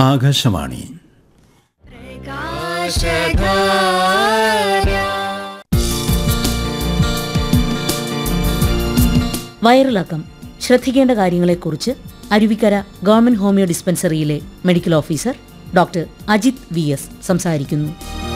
ആകാശവാണി വയറിളക്കം ശ്രദ്ധിക്കേണ്ട കാര്യങ്ങളെക്കുറിച്ച് അരുവിക്കര ഗവൺമെന്റ് ഹോമിയോ ഡിസ്പെൻസറിയിലെ medical officer doctor Ajith V S സംസാരിക്കുന്നു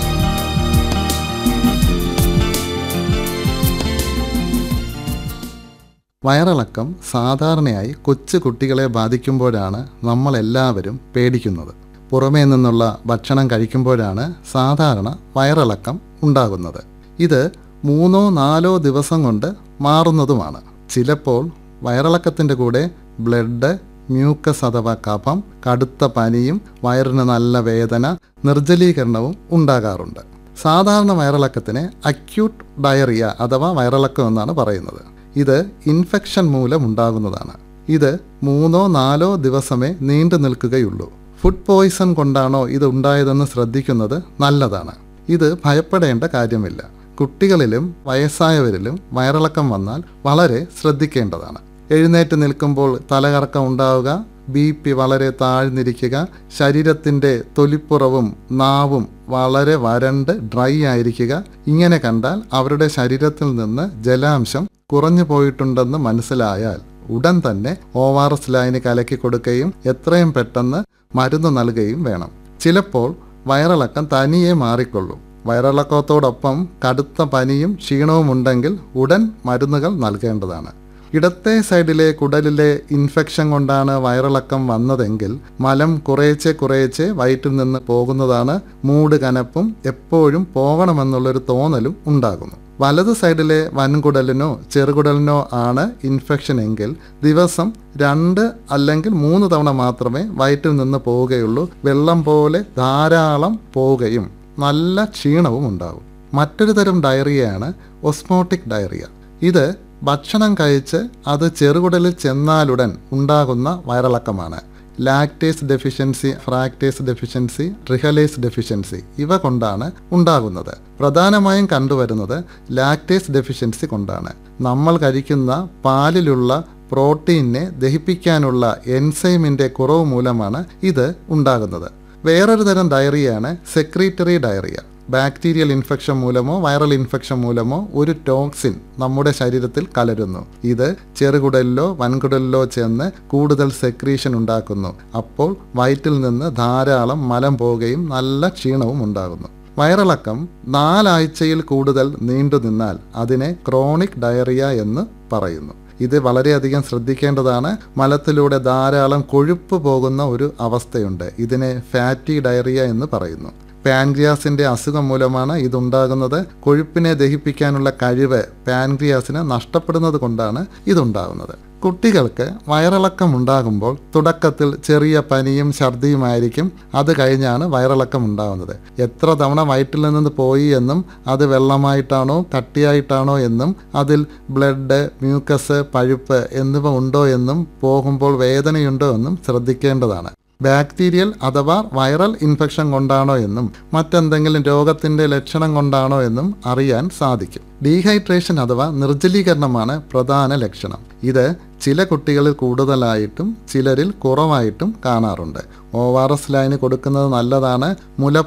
വയറിളക്കം സാധാരണയായി കൊച്ചു കുട്ടികളെ ബാധിക്കുമ്പോഴാണ് നമ്മളെല്ലാവരും പേടിക്കുന്നത് പുറമേ നിന്നുള്ള ഭക്ഷണം കഴിക്കുമ്പോഴാണ് സാധാരണ വയറിളക്കം ഉണ്ടാകുന്നത് ഇത് മൂന്നോ നാലോ ദിവസം കൊണ്ട് മാറുന്നതുമാണ് ചിലപ്പോൾ വയറിളക്കത്തിൻ്റെ കൂടെ ബ്ലഡ് മ്യൂക്കസ് അഥവാ കഫം കടുത്ത പനിയും വയറിന് നല്ല വേദന നിർജ്ജലീകരണവും ഉണ്ടാകാറുണ്ട് സാധാരണ വയറിളക്കത്തിന് അക്യൂട്ട് ഡയറിയ അഥവാ വയറിളക്കം എന്നാണ് പറയുന്നത് ഇത് ഇൻഫെക്ഷൻ മൂലം ഉണ്ടാകുന്നതാണ് ഇത് മൂന്നോ നാലോ ദിവസമേ നീണ്ടു നിൽക്കുകയുള്ളൂ ഫുഡ് പോയ്സൺ കൊണ്ടാണോ ഇത് ഉണ്ടായതെന്ന് ശ്രദ്ധിക്കുന്നത് നല്ലതാണ് ഇത് ഭയപ്പെടേണ്ട കാര്യമില്ല കുട്ടികളിലും വയസ്സായവരിലും വയറിളക്കം വന്നാൽ വളരെ ശ്രദ്ധിക്കേണ്ടതാണ് എഴുന്നേറ്റ് നിൽക്കുമ്പോൾ തലകറക്കം ഉണ്ടാവുക ബി പി വളരെ താഴ്ന്നിരിക്കുക ശരീരത്തിൻ്റെ തൊലിപ്പുറവും നാവും വളരെ വരണ്ട് ഡ്രൈ ആയിരിക്കുക ഇങ്ങനെ കണ്ടാൽ അവരുടെ ശരീരത്തിൽ നിന്ന് ജലാംശം കുറഞ്ഞു പോയിട്ടുണ്ടെന്ന് മനസ്സിലായാൽ ഉടൻ തന്നെ ഒ ആർ എസ് ലൈന് കലക്കി കൊടുക്കുകയും എത്രയും പെട്ടെന്ന് മരുന്ന് നൽകുകയും വേണം ചിലപ്പോൾ വയറിളക്കം തനിയെ മാറിക്കൊള്ളും വയറിളക്കത്തോടൊപ്പം കടുത്ത പനിയും ക്ഷീണവും ഉണ്ടെങ്കിൽ ഉടൻ മരുന്നുകൾ നൽകേണ്ടതാണ് ഇടത്തെ സൈഡിലെ കുടലിലെ ഇൻഫെക്ഷൻ കൊണ്ടാണ് വയറിളക്കം വന്നതെങ്കിൽ മലം കുറേച്ചെ കുറേച്ചെ വയറ്റിൽ നിന്ന് പോകുന്നതാണ് മൂട് കനപ്പും എപ്പോഴും പോകണമെന്നുള്ളൊരു തോന്നലും ഉണ്ടാകുന്നു വലത് സൈഡിലെ വൻകുടലിനോ ചെറുകുടലിനോ ആണ് ഇൻഫെക്ഷൻ എങ്കിൽ ദിവസം രണ്ട് അല്ലെങ്കിൽ മൂന്ന് തവണ മാത്രമേ വയറ്റിൽ നിന്ന് പോവുകയുള്ളൂ വെള്ളം പോലെ ധാരാളം പോവുകയും നല്ല ക്ഷീണവും ഉണ്ടാകും മറ്റൊരു തരം ഡയറിയയാണ് ഒസ്മോട്ടിക് ഡയറിയ ഇത് ഭക്ഷണം കഴിച്ച് അത് ചെറുകുടലിൽ ചെന്നാലുടൻ ഉണ്ടാകുന്ന വയറിളക്കമാണ് lactase deficiency fructase deficiency trehalase deficiency ഇവ കൊണ്ടാണ് ഉണ്ടാകുന്നത് പ്രധാനമായും കണ്ടുവരുന്നത് ലാക്ടേസ് ഡെഫിഷ്യൻസി കൊണ്ടാണ് നമ്മൾ കഴിക്കുന്ന പാലിലുള്ള പ്രോട്ടീനെ ദഹിപ്പിക്കാനുള്ള എൻസൈമിൻ്റെ കുറവ് മൂലമാണ് ഇത് ഉണ്ടാകുന്നത് വേറൊരു തരം ഡയറിയാണ് സെക്രീറ്ററി ഡയറിയ ബാക്ടീരിയൽ ഇൻഫെക്ഷൻ മൂലമോ വൈറൽ ഇൻഫെക്ഷൻ മൂലമോ ഒരു ടോക്സിൻ നമ്മുടെ ശരീരത്തിൽ കലരുന്നു ഇത് ചെറുകുടലിലോ വൻകുടലിലോ ചെന്ന് കൂടുതൽ സെക്രീഷൻ ഉണ്ടാക്കുന്നു അപ്പോൾ വയറ്റിൽ നിന്ന് ധാരാളം മലം പോവുകയും നല്ല ക്ഷീണവും ഉണ്ടാകുന്നു വയറിളക്കം നാലാഴ്ചയിൽ കൂടുതൽ നീണ്ടു നിന്നാൽ അതിനെ ക്രോണിക് ഡയറിയ എന്ന് പറയുന്നു ഇത് വളരെയധികം ശ്രദ്ധിക്കേണ്ടതാണ് മലത്തിലൂടെ ധാരാളം കൊഴുപ്പ് പോകുന്ന ഒരു അവസ്ഥയുണ്ട് ഇതിനെ ഫാറ്റി ഡയറിയ എന്ന് പറയുന്നു പാൻക്രിയാസിന്റെ അസുഖം മൂലമാണ് ഇതുണ്ടാകുന്നത് കൊഴുപ്പിനെ ദഹിപ്പിക്കാനുള്ള കഴിവ് പാൻക്രിയാസിന് നഷ്ടപ്പെടുന്നത് കൊണ്ടാണ് ഇതുണ്ടാകുന്നത് കുട്ടികൾക്ക് വയറിളക്കം ഉണ്ടാകുമ്പോൾ തുടക്കത്തിൽ ചെറിയ പനിയും ഛർദിയുമായിരിക്കും അത് കഴിഞ്ഞാണ് വയറിളക്കം ഉണ്ടാകുന്നത് എത്ര തവണ വയറ്റിൽ നിന്ന് പോയി എന്നും അത് വെള്ളമായിട്ടാണോ കട്ടിയായിട്ടാണോ എന്നും അതിൽ ബ്ലഡ് മ്യൂക്കസ് പഴുപ്പ് എന്നിവ ഉണ്ടോ എന്നും പോകുമ്പോൾ വേദനയുണ്ടോ എന്നും ശ്രദ്ധിക്കേണ്ടതാണ് ബാക്ടീരിയൽ അഥവാ വൈറൽ ഇൻഫെക്ഷൻ കൊണ്ടാണോ എന്നും മറ്റെന്തെങ്കിലും രോഗത്തിന്റെ ലക്ഷണം കൊണ്ടാണോ എന്നും അറിയാൻ സാധിക്കും ഡീഹൈഡ്രേഷൻ അഥവാ നിർജ്ജലീകരണമാണ് പ്രധാന ലക്ഷണം ഇത് ചില കുട്ടികളിൽ കൂടുതലായിട്ടും ചിലരിൽ കുറവായിട്ടും കാണാറുണ്ട് ഒ ആർ എസ് ലൈന് കൊടുക്കുന്നത് നല്ലതാണ് മുല